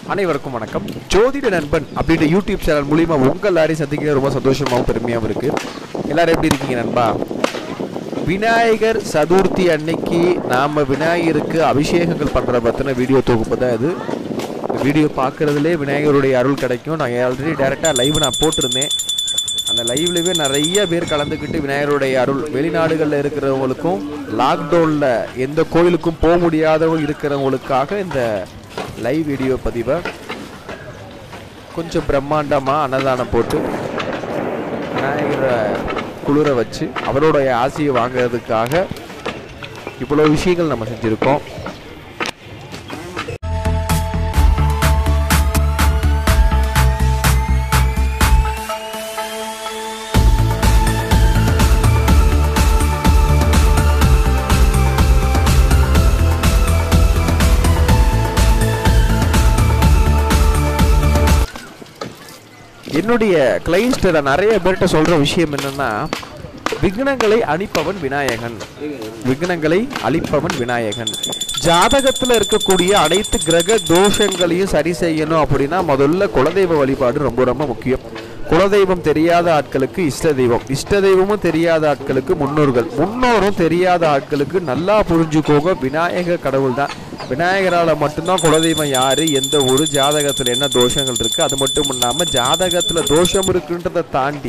அனைவருக்கும் வணக்கம் ஜோதிட நண்பன் அப்படின்ற யூடியூப் சேனல் மூலியமா உங்கள் எல்லாரையும் சந்திக்க ரொம்ப சந்தோஷமாகவும் பெருமையாகவும் இருக்கு எல்லாரும் எப்படி இருக்கீங்க நண்பா விநாயகர் சதுர்த்தி அன்னைக்கு நாம விநாயகருக்கு அபிஷேகங்கள் பண்ற பத்தின வீடியோ தொகுப்பு தான் இது இந்த வீடியோ பார்க்கறதுலே விநாயகருடைய அருள் கிடைக்கும் நான் ஆல்ரெடி டைரெக்டாக லைவ் நான் போட்டிருந்தேன் அந்த லைவ்லவே நிறைய பேர் கலந்துக்கிட்டு விநாயகருடைய அருள் வெளிநாடுகளில் இருக்கிறவங்களுக்கும் லாக்டவுனில் எந்த கோயிலுக்கும் போக முடியாதவங்க இருக்கிறவங்களுக்காக இந்த லைவ் வீடியோ பதிவை கொஞ்சம் பிரம்மாண்டமாக அன்னதானம் போட்டு விநாயகரை குளிர வச்சு அவருடைய ஆசையை வாங்குறதுக்காக இவ்வளோ விஷயங்கள் நம்ம செஞ்சுருக்கோம் என்னுடைய கிளைண்ட்ஸ்ட நிறைய பேர்கிட்ட சொல்ற விஷயம் என்னன்னா விக்னங்களை அழிப்பவன் விநாயகன் விக்னங்களை அழிப்பவன் விநாயகன் ஜாதகத்துல இருக்கக்கூடிய அனைத்து கிரக தோஷங்களையும் சரி செய்யணும் அப்படின்னா முதல்ல குலதெய்வ வழிபாடு ரொம்ப ரொம்ப முக்கியம் குலதெய்வம் தெரியாத ஆட்களுக்கு இஷ்ட தெய்வம் இஷ்ட தெய்வமும் தெரியாத ஆட்களுக்கு முன்னோர்கள் முன்னோரும் தெரியாத ஆட்களுக்கு நல்லா புரிஞ்சுக்கோங்க விநாயக கடவுள் தான் விநாயகரால் மட்டும்தான் குலதெய்வம் யாரு எந்த ஒரு ஜாதகத்தில் என்ன தோஷங்கள் இருக்கு அது மட்டும் இல்லாமல் ஜாதகத்தில் தோஷம் இருக்குன்றதை தாண்டி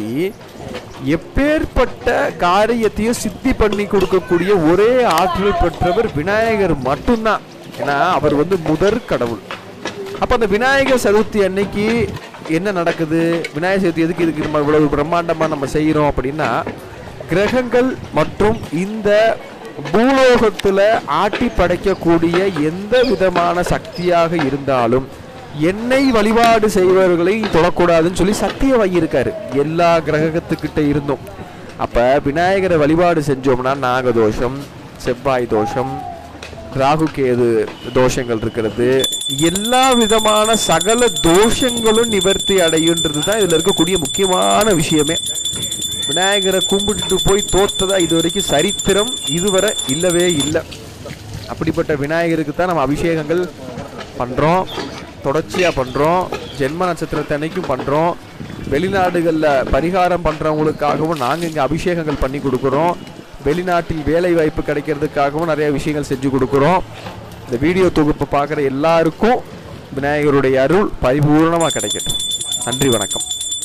எப்பேற்பட்ட காரியத்தையும் சித்தி பண்ணி கொடுக்கக்கூடிய ஒரே ஆற்றல் பெற்றவர் விநாயகர் மட்டும்தான் ஏன்னா அவர் வந்து முதற் கடவுள் அப்போ அந்த விநாயகர் சதுர்த்தி அன்னைக்கு என்ன நடக்குது விநாயகர் சதுர்த்தி எதுக்கு இதுக்கு நம்ம இவ்வளவு பிரம்மாண்டமாக நம்ம செய்கிறோம் அப்படின்னா கிரகங்கள் மற்றும் இந்த பூலோகத்தில் ஆட்டி படைக்கக்கூடிய எந்த விதமான சக்தியாக இருந்தாலும் எண்ணெய் வழிபாடு செய்பவர்களை தொடக்கூடாதுன்னு சொல்லி சத்தியம் வாங்கியிருக்காரு எல்லா கிரகத்துக்கிட்ட இருந்தும் அப்போ விநாயகரை வழிபாடு செஞ்சோம்னா நாகதோஷம் செவ்வாய் தோஷம் ராகு கேது தோஷங்கள் இருக்கிறது எல்லா விதமான சகல தோஷங்களும் நிவர்த்தி அடையுன்றது தான் இதில் இருக்கக்கூடிய முக்கியமான விஷயமே விநாயகரை கும்பிட்டுட்டு போய் தோத்ததா இது வரைக்கும் சரித்திரம் இதுவரை இல்லவே இல்லை அப்படிப்பட்ட விநாயகருக்கு தான் நம்ம அபிஷேகங்கள் பண்ணுறோம் தொடர்ச்சியாக பண்ணுறோம் ஜென்ம நட்சத்திரத்தை அன்னைக்கும் பண்ணுறோம் வெளிநாடுகளில் பரிகாரம் பண்ணுறவங்களுக்காகவும் நாங்கள் இங்கே அபிஷேகங்கள் பண்ணி கொடுக்குறோம் வெளிநாட்டில் வேலை வாய்ப்பு கிடைக்கிறதுக்காகவும் நிறைய விஷயங்கள் செஞ்சு கொடுக்குறோம் இந்த வீடியோ தொகுப்பு பார்க்குற எல்லாருக்கும் விநாயகருடைய அருள் பரிபூர்ணமாக கிடைக்கட்டும் நன்றி வணக்கம்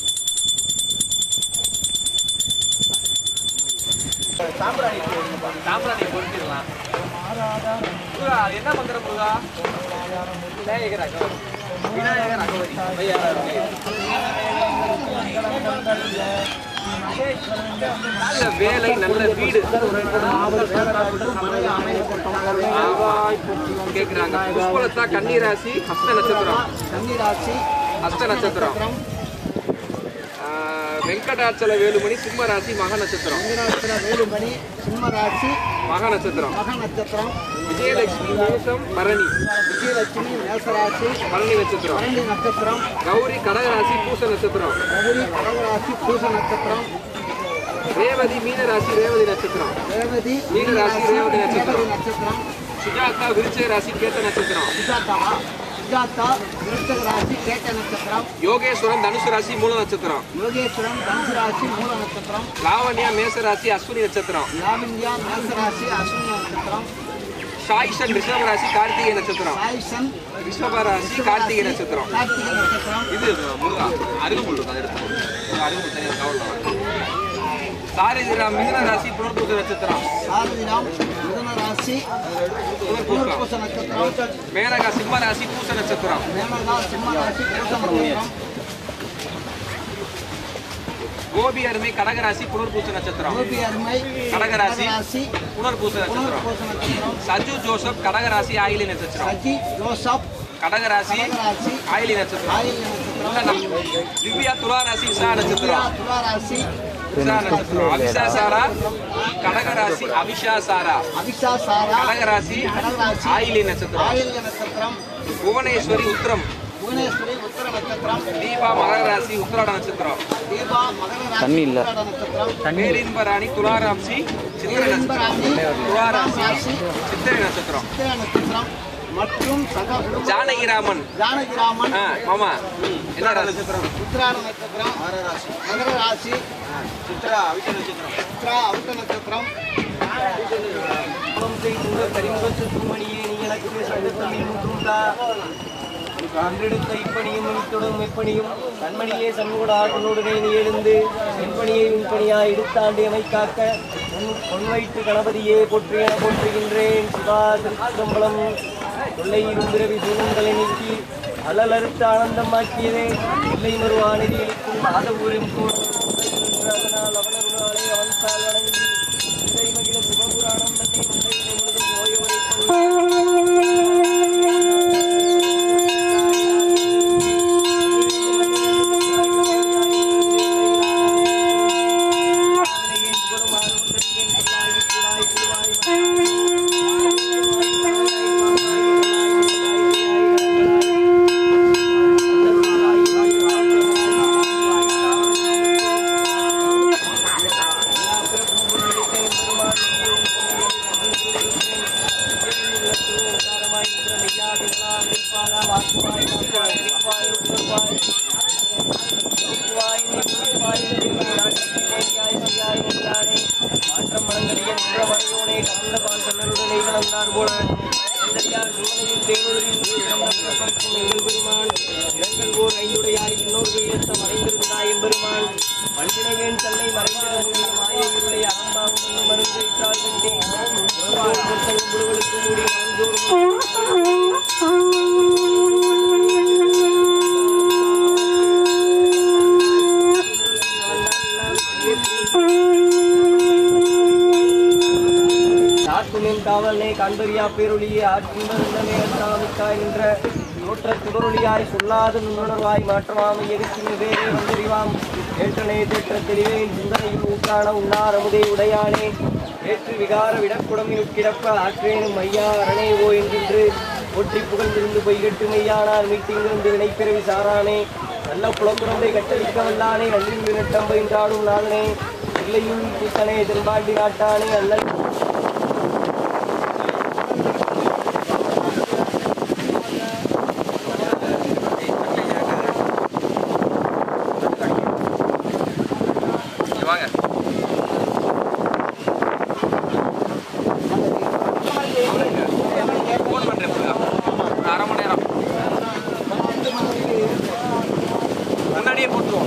சாம்பிராணி பொருத்திடலாம் முருகா அது என்ன மந்திரம் முருகா விநாயகர் அகவதி விநாயகர் அகவதி ஐயா, நல்ல வேலை நல்ல வீடு ஆமா, கேக்குறாங்க புஷ்பலதா கன்னிராசி ஹஸ்த நட்சத்திரம் கன்னிராசி ஹஸ்த நட்சத்திரம் ஆஹ், வெங்கடாச்சல வேலுமணி சிம்ம ராசி மக நட்சத்திரம் கன்னிராசிர வேலுமணி சிம்மராசி மக நட்சத்திரம் மக நட்சத்திரம் விஜயலட்சுமி மேஷம் பரணி விஜயலட்சுமி மேசராசி பரணி நட்சத்திரம் பரணி நட்சத்திரம் கௌரி கடகராசி பூச நட்சத்திரம் கௌரி கடகராசி பூச நட்சத்திரம் ரேவதி மீனராசி ரேவதி நட்சத்திரம் ரேவதி மீனராசி, ரேவதி நட்சத்திரம். ரேவதி நட்சத்திரம் சுஜாதா விருச்சிக ராசி கேட்ட நட்சத்திரம் சுஜாதாவா சுஜாதா விருச்சக ராசி கேட்ட நட்சத்திரம் யோகேஸ்வரன் தனுசு ராசி மூல நட்சத்திரம் யோகேஸ்வரம் தனுசு ராசி மூல நட்சத்திரம் லாவண்யா மேச ராசி அஸ்வினி நட்சத்திரம் லாவண்யா மேசராசி அஸ்வினி நட்சத்திரம் சாயிஷன் ரிஷப ராசி கார்த்திகை நட்சத்திரம் சாய்சன் ரிஷப ராசி கார்த்திகை நட்சத்திரம் கார்த்திகை நட்சத்திரம் இது முருகா அருகம்புல் இருக்கு அதை எடுத்து அருகம்புல் தனியாக கவலை சாரதிராம் மிதுன ராசி புனர்பூச நட்சத்திரம் சாரதிராம் மிதுன ராசி புனர்பூச நட்சத்திரம் மேனகா சிம்ம ராசி பூச நட்சத்திரம் மேனகா சிம்ம ராசி பூச நட்சத்திரம் கோபி அருமை கடகராசி புனர்பூச நட்சத்திரம் கோபி அருமை கடகராசி. ராசி புனர்பூச நட்சத்திரம் புனர்பூச நட்சத்திரம் சஜு ஜோசப் கடகராசி ஆயிலி நட்சத்திரம் சஜி ஜோசப் கடகராசி கடகராசி ஆயிலி நட்சத்திரம் ஆயில் நட்சத்திரம் திவ்யா துலா ராசி விசா நட்சத்திரம் துலா ராசி விசா நட்சத்திரம் அபிஷா சாரா கடகராசி அபிஷா சாரா அபிஷா சாரா கடகராசி கடகராசி ஆயிலி நட்சத்திரம் ஆயில் நட்சத்திரம் புவனேஸ்வரி உத்திரம் புவனேஸ்வரி உத்தர நட்சத்திரம் தீபா மகர ராசி உத்திராட நட்சத்திரம் தீபா மகர ராசி உத்திராட நட்சத்திரம் பேரின்ப ராணி துளாராசி சித்திரை பேரின்ப நட்சத்திரம் ராசி துளாராசி ராசி சித்திரை நட்சத்திரம் சித்திர நட்சத்திரம் மற்றும் சக குடும்ப ஜானகிராமன் ஜானகிராமன் ஆ மாமா என்ன ராசி உத்திராட நட்சத்திரம் மகர ராசி சித்ரா அவிட்ட நட்சத்திரம் உத்திரா அவுட்ட நட்சத்திரம் கரிமுக சுற்றுமணியே நீ எனக்கு சங்கத்தமிழ் முற்றுண்டா அன்றெடுத்த இப்பணியும் இத்துடன் எப்பணியும் கண்மணியே சண்முகடா உன்னுடனே நீ எழுந்து என்பணியை உன்பணியாய் எடுத்தாண்டி அமைக்காக்க உன் பொன்வைத்து கணபதியே போற்றி என போற்றுகின்றேன் சிவா திருச்சிதம்பலம் தொல்லையிலும் பிறவி சூழங்களை நீக்கி அலலறுத்த ஆனந்தமாக்கியதே இல்லை மறுவானிதி அளிக்கும் மாதவூரின் கூட அதனால் அவனருளாலே அவன் தாள் வணங்கி இதை மகிழ சிவபுராணம் தன்னை முன்னையினை முழுதும் ஓயோரை மனிதனவேன் தன்னை மறைந்திட முடிய மாயையுடைய ஆம்பாவும் என்னும் மருந்தை இற்றால் கண்டே முழுவலுக்கு மூடி மனந்தோறும் ஆட்குமின் காவலனை காண்பறியா பேரொழியே ஆட்கின்றமே அட்டாமிக்காய் நின்ற தோற்ற துடரொழியாய் சொல்லாத நுண்ணுணர்வாய் மாற்றமாமை எரிக்கும் வேறே வந்தறிவாம் ஏற்றனே தேற்ற தெளிவேன் சிந்தனையில் ஊக்கான உண்ணார் அமுதே உடையானே ஏற்று விகார விடக்குடமில் கிடப்ப ஆற்றேனும் ஐயா அரணே ஓ என்கின்று ஒற்றி புகழ்ந்திருந்து பொய்கட்டு மெய்யானார் மீட்டிங்கிருந்து வினைப்பிறவி சாரானே நல்ல புலம்புறம்பை கட்டளிக்க வல்லானே நன்றில் நட்டம் பயின்றாடும் நாதனே இல்லையும் கூத்தனே திரும்பாண்டி நாட்டானே அல்லல் இங்க வாங்க ஃபோன் பண்றேன் புரியுதா? ஒரு அரை மணி நேரம் முன்னாடியே போட்டுருவோம்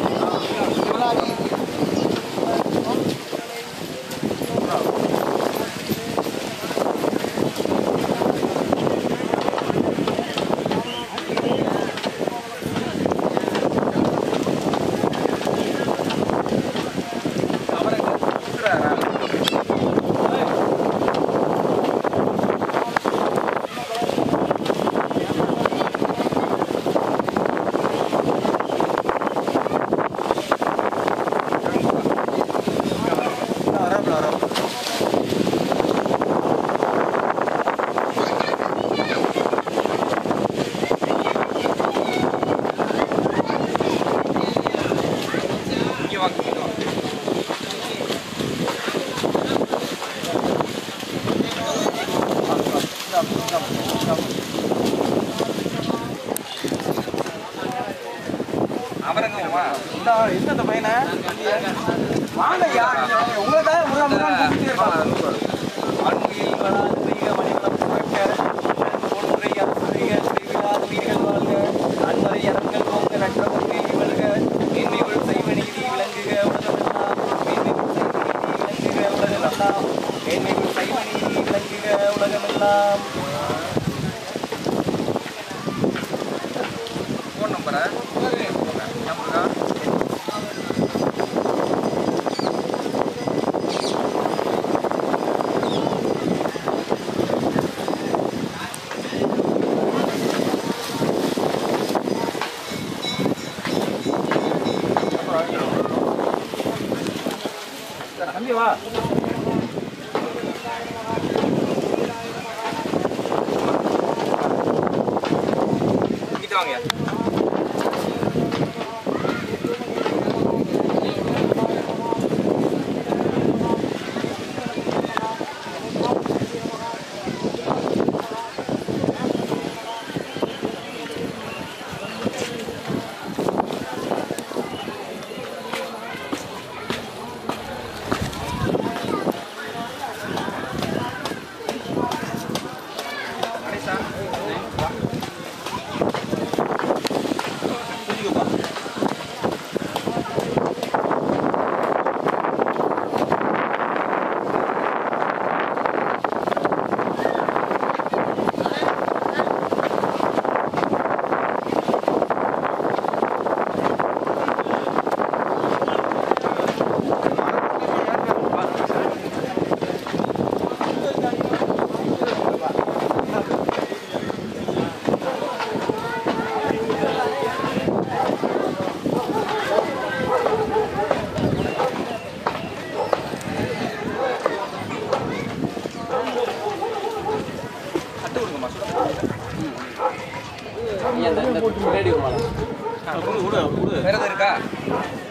அவரை கூப்பிடுறாரா? இங்க வாங்க இங்க வாங்க அவரங்கம்மா இந்த என்ன இந்த பையனை வாங்கய்யா உங்களுக்காக முருகா முருகான்னு கூப்பிட்டே இருப்பாங்க ஆண்மையில் வளாது பெய்க மணிவளம் புகழ்க போன்றை அசுரைக செய்விடாத உயிர்கள் வாழ்க அன்மறை அறங்கள் போங்க நற்றவர் கேள்வி வல்க மேன்மைகள் செய்வ நீதி விளங்குக உலகமெல்லாம் மேன்மைகள் செய்வ நீதி விளங்குக உலகமெல்லாம் மேன்மைகள் செய்வ நீதி விளங்குக உலகமெல்லாம் ஃபோன் நம்பரா நம்பருக்கா தம்பி வா இங்கிட்டு வாங்க வேற எதுவும் இருக்கா